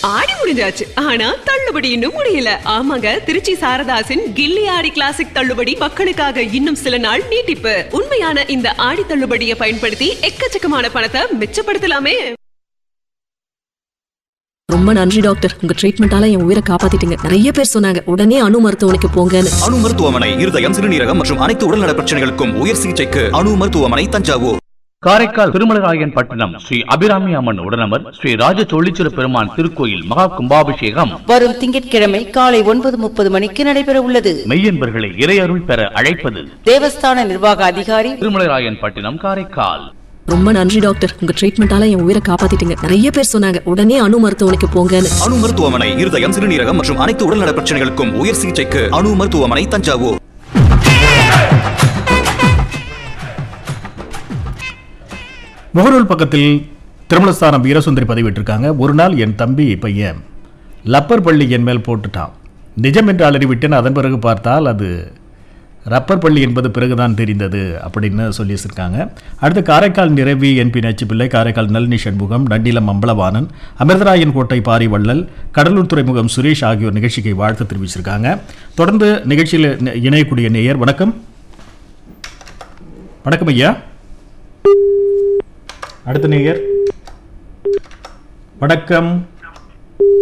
ஆடி முடிஞ்சாச்சு ஆனா தள்ளுபடி இன்னும் முடியல ஆமாங்க திருச்சி சாரதாசின் கில்லி ஆடி கிளாசிக் தள்ளுபடி மக்களுக்காக இன்னும் சில நாள் நீட்டிப்பு உண்மையான இந்த ஆடி தள்ளுபடியை பயன்படுத்தி எக்கச்சக்கமான பணத்தை மிச்சப்படுத்தலாமே ரொம்ப நன்றி டாக்டர் உங்க ட்ரீட்மெண்டால என் உயிரை காப்பாத்திட்டீங்க நிறைய பேர் சொன்னாங்க உடனே அணு மருத்துவமனைக்கு போங்கன்னு அணு மருத்துவமனை இருதயம் சிறுநீரகம் மற்றும் அனைத்து உடல்நல பிரச்சனைகளுக்கும் உயர் சிகிச்சைக்கு அணு மருத்துவமனை தஞ்சாவூர் காரைக்கால் திருமலராயன் பட்டணம் ஸ்ரீ அபிராமி அம்மன் உடனமர் ஸ்ரீ ராஜ தொழிச்சிர பெருமான் திருக்கோயில் மகா கும்பாபிஷேகம் வரும் திங்கட்கிழமை காலை ஒன்பது முப்பது மணிக்கு நடைபெற உள்ளது மெய்யன்பர்களை இறையருள் பெற அழைப்பது தேவஸ்தான நிர்வாக அதிகாரி திருமலராயன் பட்டணம் காரைக்கால் ரொம்ப நன்றி டாக்டர் உங்க ட்ரீட்மெண்டால என் உயிரை காப்பாத்திட்டீங்க நிறைய பேர் சொன்னாங்க உடனே அணு மருத்துவமனைக்கு போங்கன்னு அணு மருத்துவமனை இருதயம் சிறுநீரகம் மற்றும் அனைத்து உடல்நல பிரச்சனைகளுக்கும் உயர் சிகிச்சைக்கு அணு மருத்துவமனை தஞ்சாவூர் முகநூல் பக்கத்தில் திருமலஸ்தானம் வீரசுந்தரி பதிவிட்டிருக்காங்க ஒரு நாள் என் தம்பி பையன் லப்பர் பள்ளி என் மேல் போட்டுட்டான் நிஜம் என்று அலறிவிட்டேன் அதன் பிறகு பார்த்தால் அது ரப்பர் பள்ளி என்பது பிறகுதான் தெரிந்தது அப்படின்னு சொல்லி வச்சிருக்காங்க அடுத்து காரைக்கால் நிறைவி என்பி நச்சுப்பிள்ளை காரைக்கால் நளினி சண்முகம் நண்டிலம் அம்பலவாணன் அமிர்தராயன் கோட்டை பாரிவள்ளல் கடலூர் துறைமுகம் சுரேஷ் ஆகியோர் நிகழ்ச்சிக்கு வாழ்த்து தெரிவிச்சிருக்காங்க தொடர்ந்து நிகழ்ச்சியில் நி- இணையக்கூடிய நேயர் வணக்கம் வணக்கம் ஐயா அடுத்த நேயர் வணக்கம்